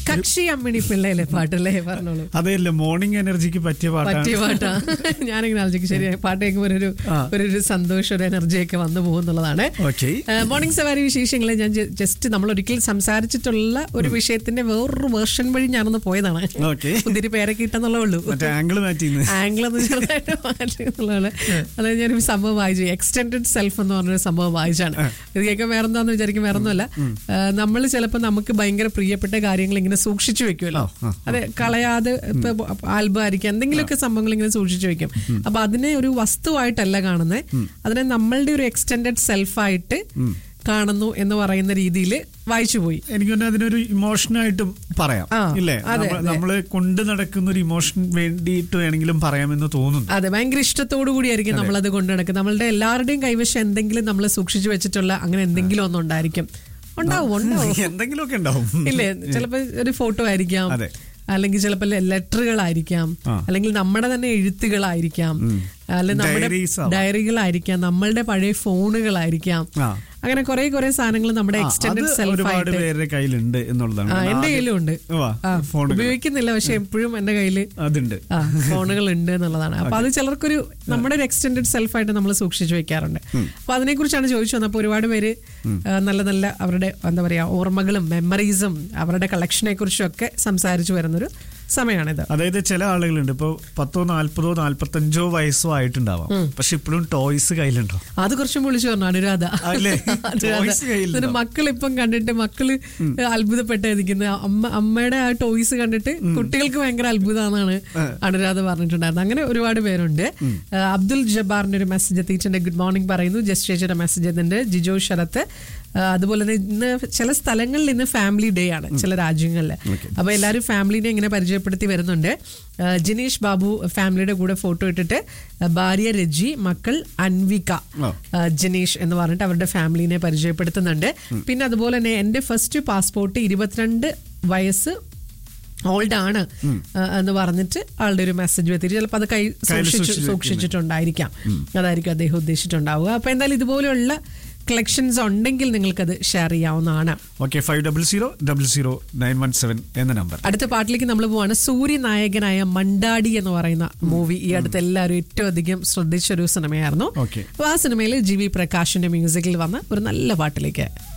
കക്ഷി അമ്മിണി പിള്ളയിലെ പാട്ടല്ലേ പറഞ്ഞോളൂ അതെയല്ലേ മോർണിംഗ് എനർജിക്ക് പറ്റിയ പറ്റിയ പാട്ടാണ് പാട്ടാ ഞാനിങ്ങനെ ആലോചിക്കും ശരി പാട്ട് കേൾക്കുമ്പോൾ ഒരു ആ. ഒരു ഒരു സന്തോഷം ഒരു എനർജി ഒക്കെ വന്നു പോകുന്നുള്ളതാണ് ഓക്കെ മോർണിംഗ് സവാരി വിശേഷങ്ങളെ ഞാൻ ജസ്റ്റ് നമ്മൾ ഒരിക്കൽ സംസാരിച്ചിട്ടുള്ള ഒരു വിഷയത്തിന്റെ വേറൊരു വേർഷൻ വഴി ഞാനൊന്ന് പോയതാണ് ഓക്കെ ഒത്തിരി പേരൊക്കെ ഇട്ടെന്നുള്ളേ ഉള്ളൂ മറ്റേ ആംഗിൾ മാറ്റിന്ന് ആംഗിൾ ഒന്ന് ചെറുതായിട്ട് മാറ്റി എന്നുള്ളതാണ് അതായത് ഞാനൊരു സംഭവം വായിച്ചു എക്സ്റ്റെൻഡഡ് സെൽഫ് എന്ന് പറഞ്ഞൊരു സംഭവം വായിച്ചാണ് ഇത് കേൾക്കാൻ വേറെ എന്താന്ന് വിചാരിക്കും വേറെ ഒന്നുമല്ല നമ്മൾ ചിലപ്പോൾ നമുക്ക് ഭയങ്കര പ്രിയപ്പെട്ട കാര്യങ്ങൾ ഇങ്ങനെ സൂക്ഷിച്ചു വെക്കുമല്ലോ ആ, അതെ കളയാതെ ഇപ്പൊ ആൽബം ആയിരിക്കും എന്തെങ്കിലുമൊക്കെ സംഭവങ്ങൾ ഇങ്ങനെ സൂക്ഷിച്ചു വെക്കും അപ്പൊ അതിനെ ഒരു വസ്തുവായിട്ടല്ല കാണുന്നത് അതിനെ നമ്മളുടെ ഒരു എക്സ്റ്റെൻഡഡ് സെൽഫായിട്ട് കാണുന്നു എന്ന് പറയുന്ന രീതിയിൽ വായിച്ചു പോയി എനിക്ക് തോന്നുന്നു അതിനൊരു ഇമോഷനായിട്ടും പറയാം ആ, ഇല്ലേ അതെ, നമ്മ- അതെ. നമ്മള് കൊണ്ട് നടക്കുന്ന ഒരു ഇമോഷൻ വേണ്ടിയിട്ട് വേണമെങ്കിലും പറയാമെന്ന് തോന്നുന്നു അതെ ഭയങ്കര ഇഷ്ടത്തോടു കൂടിയായിരിക്കും നമ്മൾ അത് കൊണ്ടു നടക്കുന്നത് നമ്മളുടെ എല്ലാവരുടെയും കൈവശം എന്തെങ്കിലും നമ്മൾ സൂക്ഷിച്ചു വെച്ചിട്ടുള്ള അങ്ങനെ എന്തെങ്കിലും ഒന്നും ഉണ്ടായിരിക്കും ഉണ്ടാവും ഉണ്ടാവും എന്തെങ്കിലുമൊക്കെ ഉണ്ടാവും ഇല്ലേ ചിലപ്പോ ഒരു ഫോട്ടോ ആയിരിക്കാം അതെ. അല്ലെങ്കിൽ ചിലപ്പോൾ ലെറ്ററുകളായിരിക്കാം ആ. അല്ലെങ്കിൽ നമ്മുടെ തന്നെ എഴുത്തുകളായിരിക്കാം അല്ലെങ്കിൽ നമ്മുടെ Diaries ആവാം. ഡയറികളായിരിക്കാം നമ്മളുടെ പഴയ ഫോണുകളായിരിക്കാം ആ. അങ്ങനെ കുറെ കുറെ സാധനങ്ങൾ നമ്മുടെ ആ, അത് എക്സ്റ്റെൻഡഡ് സെൽഫ് ഒരുപാട് ആയിട്ട് പേരുടെ കയ്യിലുണ്ട് എന്നുള്ളതാണ് ആ കാരണം എന്റെ ആദ്യം- കയ്യിലും ഉണ്ട് വാ, ആ, ഫോണുകൾ. ഉപയോഗിക്കുന്നില്ല പക്ഷെ എപ്പോഴും എന്റെ കയ്യില് അതുണ്ട് ആ ഫോണുകൾ ഉണ്ട് എന്നുള്ളതാണ് അപ്പൊ അത് ചിലർക്കൊരു നമ്മുടെ ഒരു എക്സ്റ്റെൻഡഡ് സെൽഫായിട്ട് നമ്മൾ സൂക്ഷിച്ചു വെക്കാറുണ്ട് അപ്പൊ അതിനെ കുറിച്ചാണ് ചോദിച്ചു വന്നപ്പോൾ ഒരുപാട് പേര് ആ, നല്ല നല്ല അവരുടെ എന്താ പറയാ ഓർമ്മകളും മെമ്മറീസും അവരുടെ കളക്ഷനെ കുറിച്ചും ഒക്കെ സംസാരിച്ചു വരുന്നൊരു സമയമാണിത് അതായത് ചില ആളുകളുണ്ട് ഇപ്പൊ പത്തോ നാല്പതോ നാല്പത്തഞ്ചോ വയസ്സോ ആയിട്ടുണ്ടാവാം പക്ഷെ ഇപ്പോഴും ടോയ്സ് കയ്യിലുണ്ടോ അത് കുറച്ചും വിളിച്ചു പറഞ്ഞു അനുരാധ അല്ലേ? Toys കയ്യിലുണ്ടോ? എന്നിട്ട് മക്കൾ ഇപ്പം കണ്ടിട്ട് മക്കള് അത്ഭുതപ്പെട്ടായിരിക്കുന്നത് അമ്മ അമ്മയുടെ ആ ടോയ്സ് കണ്ടിട്ട് കുട്ടികൾക്ക് ഭയങ്കര അത്ഭുതമാണെന്നാണ് അനുരാധ പറഞ്ഞിട്ടുണ്ടായിരുന്നത് അങ്ങനെ ഒരുപാട് പേരുണ്ട് ആ, അബ്ദുൽ ജബ്ബാറിന്റെ ഒരു മെസ്സേജ് എത്തിയിട്ടുണ്ട് ഗുഡ് മോർണിംഗ് പറയുന്നു ജസ്റ്റ് ചേച്ചിയുടെ മെസ്സേജ് എത്തുന്നുണ്ട് ജിജോ ശരത്ത് ആ, അതുപോലെ തന്നെ ഇന്ന് ചില സ്ഥലങ്ങളിൽ ഇന്ന് ഫാമിലി ഡേ ആണ് ചില രാജ്യങ്ങളിൽ അപ്പൊ എല്ലാവരും ഫാമിലിനെ ഇങ്ങനെ പരിചയപ്പെടുത്തി വരുന്നുണ്ട് ആ, ജിനീഷ് ബാബു ഫാമിലിയുടെ കൂടെ ഫോട്ടോ ഇട്ടിട്ട് ആ, ഭാര്യ രജി മക്കൾ അൻവിക ആ. ആ, ജനീഷ് എന്ന് പറഞ്ഞിട്ട് അവരുടെ ഫാമിലിനെ പരിചയപ്പെടുത്തുന്നുണ്ട് പിന്നെ അതുപോലെ തന്നെ എൻ്റെ ഫസ്റ്റ് പാസ്പോർട്ട് ഇരുപത്തിരണ്ട് വയസ്സ് ഓൾഡ് ആണ് ആ, എന്ന് പറഞ്ഞിട്ട് ആളുടെ ഒരു മെസ്സേജ് എത്തിയിട്ട് ചിലപ്പോൾ അത് കൈ സൂക്ഷിച്ചു സൂക്ഷിച്ച് സൂക്ഷിച്ചിട്ടുണ്ടായിരിക്കാം അതായിരിക്കും അദ്ദേഹം ഉദ്ദേശിച്ചിട്ടുണ്ടാവുക അപ്പൊ എന്തായാലും ഇതുപോലെയുള്ള കളക്ഷൻസ് ഉണ്ടെങ്കിൽ നിങ്ങൾക്കത് ഷെയർ ചെയ്യാവുന്നതാണ് okay five double zero double zero nine one seven എന്ന നമ്പർ അടുത്ത പാട്ടിലേക്ക് നമ്മൾ പോവാണ് സൂര്യ നായകനായ മണ്ടാടി എന്ന് പറയുന്ന മൂവി ഈ അടുത്ത് എല്ലാവരും ഏറ്റവും അധികം ശ്രദ്ധിച്ച ഒരു സിനിമയായിരുന്നു Okay. അപ്പൊ ആ സിനിമയിൽ ജി വി പ്രകാശിന്റെ മ്യൂസിക്കിൽ വന്ന ഒരു നല്ല പാട്ടിലേക്ക്